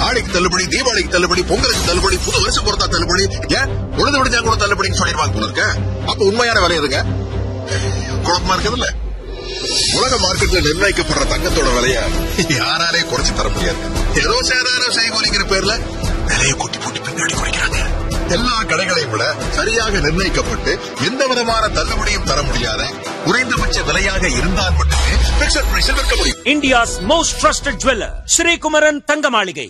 ஆடிக்கு தள்ளுபடி தீபாவளிக்கு தள்ளுபடி பொங்கலுக்கு தள்ளுபடி புது வருஷம் பொறுத்தா தள்ளுபடி ஏன் உழுது விடுஞ்சா கூட தள்ளுபடின்னு சொல்லிடுவாங்க போல இருக்க அப்ப உண்மையான விலை எதுங்க குழப்பமா இருக்குதுல்ல உலக மார்க்கெட்ல நிர்ணயிக்கப்படுற தங்கத்தோட விலைய யாராலே குறைச்சு தர முடியாது ஏதோ சேதாரம் செய்கூலிங்கிற பேர்ல விலையை கூட்டி போட்டு பின்னாடி குறைக்கிறாங்க எல்லா கடைகளையும் விட சரியாக நிர்ணயிக்கப்பட்டு எந்த விதமான தள்ளுபடியும் தர முடியாத குறைந்தபட்ச விலையாக இருந்தால் மட்டுமே பிக்சர் பிரைஸில் விற்க முடியும் India's most trusted jeweler, Sri Kumaran Thangamaligai.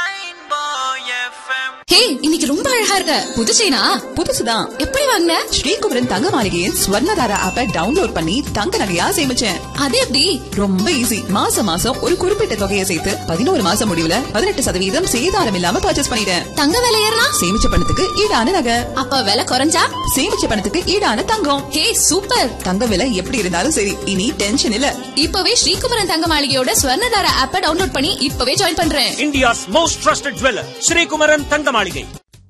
ஹே இன்னைக்கு ரொம்ப அழகா இருக்க புது செயினா புதுசுதான் எப்படி வாங்கின ஸ்ரீகுமரன் தங்க மாளிகையின் ஸ்வர்ணதாரா ஆப்பை டவுன்லோட் பண்ணி தங்க நகையா சேமிச்சேன் அது எப்படி ரொம்ப ஈஸி மாசம் மாசம் ஒரு குறிப்பிட்ட தொகையை சேர்த்து பதினோரு மாசம் முடிவுல பதினெட்டு சதவீதம் சேதாரம் இல்லாம பர்ச்சேஸ் பண்ணிட்டேன் தங்க விலை ஏறினா சேமிச்ச பணத்துக்கு ஈடான நகை அப்ப விலை குறைஞ்சா சேமிச்ச பணத்துக்கு ஈடான தங்கம் ஹே சூப்பர் தங்க விலை எப்படி இருந்தாலும் சரி இனி டென்ஷன் இல்ல இப்பவே ஸ்ரீகுமரன் தங்க மாளிகையோட ஸ்வர்ணதார ஆப்ப டவுன்லோட் பண்ணி இப்பவே ஜாயின் பண்றேன் India's most trusted jeweler, Sri Kumaran Thangamaligai.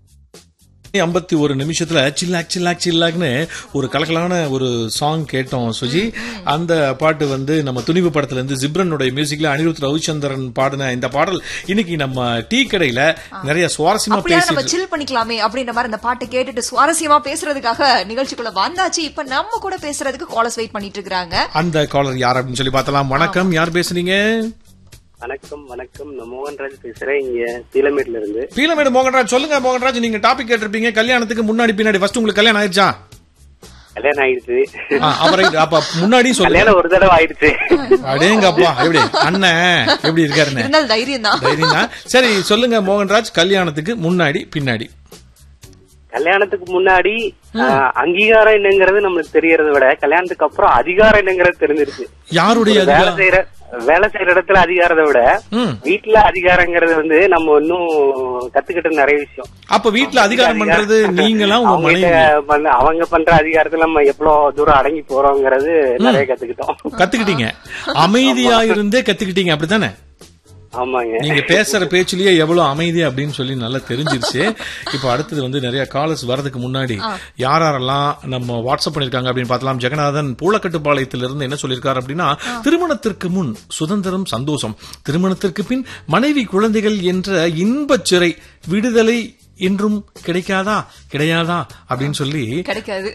ஐம்பத்தி ஒரு நிமிஷத்துல சில்லாக் சில்லாக் சில்லாக்னு ஒரு கலக்கலான ஒரு சாங் கேட்டோம் சுஜி அந்த பாட்டு வந்து நம்ம துணிவு படத்துல இருந்து ஜிப்ரனுடைய மியூசிக்ல அனிருத் ரவிச்சந்திரன் பாடின இந்த பாடல் இன்னைக்கு நம்ம டீ கடையில நிறைய சுவாரஸ்யமா அப்படியா நம்ம பேசிட்டு சில் பண்ணிக்கலாமே அப்படின்ற மாதிரி அந்த பாட்டை கேட்டுட்டு சுவாரஸ்யமா பேசுறதுக்காக நிகழ்ச்சிக்குள்ள வந்தாச்சு இப்ப நம்ம கூட பேசுறதுக்கு காலர்ஸ் வெயிட் பண்ணிட்டு இருக்காங்க அந்த காலர் யார் அப்படின்னு சொல்லி பார்த்தலாம் வணக்கம் யார் பேசுறீங்க வணக்கம் வணக்கம் நான் மோகன்ராஜ் பேசுறேன் இங்க சீலமேட்ல இருந்து பீலமேடு மோகன்ராஜ் சொல்லுங்க மோகன்ராஜ் நீங்க டாபிக் கேட்டிருப்பீங்க கல்யாணத்துக்கு முன்னாடி பின்னாடி ஃபர்ஸ்ட் உங்களுக்கு கல்யாணம் ஆயிடுச்சா கல்யாணம் ஆயிடுச்சு ஆ, அவரை அப்ப முன்னாடி சொல்லுங்க கல்யாணம் ஒரு தடவை ஆயிடுச்சு அடேங்கப்பா எப்படி அண்ணன் எப்படி இருக்காருன்னு இருந்தாலும் தைரியம் தான் தைரியம் தான். சரி சொல்லுங்க மோகன்ராஜ் கல்யாணத்துக்கு முன்னாடி பின்னாடி கல்யாணத்துக்கு முன்னாடி ஆஹ், அங்கீகாரம் என்னங்கிறது நம்மளுக்கு தெரியறத விட கல்யாணத்துக்கு அப்புறம் அதிகாரம் என்னங்கிறது தெரிஞ்சிருச்சு யாருடைய வேலை அதிகாரம்? செய்யற வேலை செய்யற இடத்துல அதிகாரத்தை விட ம். வீட்டுல அதிகாரங்கிறது வந்து நம்ம இன்னும் கத்துக்கிட்ட நிறைய விஷயம் அப்ப வீட்ல அதிகாரம் பண்றது நீங்களா உங்க அவங்க மனைவி கிட்ட பண்ண- அவங்க பண்ற அதிகாரத்துல நம்ம எவ்வளவு தூரம் அடங்கி போறோங்கிறது நிறைய கத்துக்கிட்டோம் கத்துக்கிட்டீங்க அமைதியா இருந்தே கத்துக்கிட்டீங்க அப்படித்தானே ஆமாங்க நீங்க பேசுற பேச்சுலயே எவ்வளவு அமைதி அப்படின்னு சொல்லி நல்லா தெரிஞ்சிருச்சு இப்போ அடுத்தது வந்து நிறைய காலர்ஸ் வரதுக்கு முன்னாடி யார் யாரெல்லாம் நம்ம வாட்ஸ்அப் பண்ணிருக்காங்க அப்படின்னு பார்த்தலாம் ஜெகநாதன் பூலக்கட்டுப்பாளையத்திலிருந்து என்ன சொல்லியிருக்காரு அப்படின்னா திருமணத்திற்கு முன் சுதந்திரம் சந்தோஷம் திருமணத்திற்கு பின் மனைவி குழந்தைகள் என்ற இன்பச் சிறை விடுதலை என்றும் கிடைக்காதா கிடையாதா அப்படின்னு சொல்லி கிடைக்காது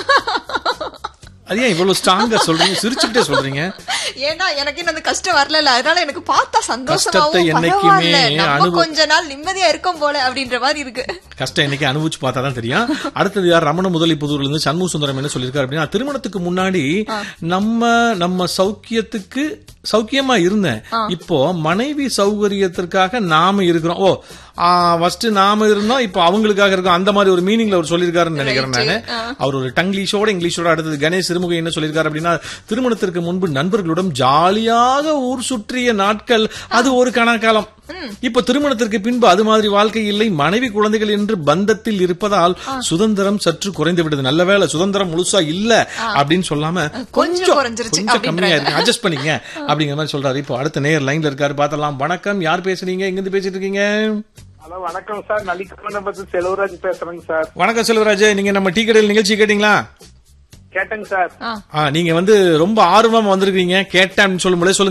அது ஏன் இவ்வளவு ஸ்ட்ராங்கா சொல்றீங்க சிரிச்சுக்கிட்டே சொல்றீங்க ஏன்னா எனக்கு இன்னும் அந்த கஷ்டம் வரல அதனால எனக்கு பார்த்தா கஷ்டத்தை சந்தோஷமாவும் என்னைக்குமே பரவாயில்ல நம்ம அனுபவ- கொஞ்ச நாள் நிம்மதியா இருக்கும் போல அப்படின்ற மாதிரி இருக்கு கஷ்டம் இன்னைக்கு அனுபவிச்சு பார்த்தா தான் தெரியும் அடுத்தது யார் ரமண முதலி புதூர்ல இருந்து சண்முக சுந்தரம் என்ன சொல்லியிருக்காரு அப்படின்னா திருமணத்துக்கு முன்னாடி நம்ம நம்ம சௌக்கியத்துக்கு சௌக்கியமா இருந்தேன் இப்போ மனைவி சௌகரியத்திற்காக நாம இருக்கிறோம் ஓ ஃபர்ஸ்ட் நாம இருந்தோம் இப்போ அவங்களுக்காக இருக்கோம் அந்த மாதிரி ஒரு மீனிங்ல அவர் சொல்லியிருக்காருன்னு நினைக்கிறேன் நானு அவர் ஒரு டங்கிலீஷோட இங்கிலீஷோட அடுத்தது கணேஷ் சிறுமுகை என்ன சொல்லியிருக்காரு அப்படின்னா திருமணத்திற்கு முன்பு நண்பர்களுடன் ஜாலியாக ஊர் சுற்றிய நாட்கள் அது ஒரு கணக்காலம் இப்ப திருமணத்திற்கு பின்பு அது மாதிரி வாழ்க்கை இல்லை மனைவி குழந்தைகள் என்று பந்தத்தில் இருப்பதால் சுதந்திரம் சற்று குறைந்து விடுது நல்ல வேளை சுதந்திரம் முழுசா இல்ல அப்படின்னு சொல்லாம கொஞ்சம் குறைஞ்சிருச்சு கொஞ்சம் கம்மியா அப்படின்றாங்க. இருக்கு அட்ஜஸ்ட் பண்ணிக்க அப்படிங்கிற மாதிரி சொல்றாரு இப்போ அடுத்த நேர் லைன்ல இருக்காரு பார்த்தலாம் வணக்கம் யார் பேசுறீங்க எங்க இருந்து பேசிட்டு இருக்கீங்க ஹலோ வணக்கம் சார் நலிக்கமண்டபத்து செல்வராஜ் பேசுறேங்க சார் வணக்கம் செல்வராஜ் நீங்க நம்ம டீ கடையில் நிகழ்ச்சி கேட்டீங்களா கேட்டேங்க சார் ஆ, நீங்க வந்து ரொம்ப ஆர்வமா வந்திருக்கீங்க கேட்டேன் சொல்லும் சொல்லுங்க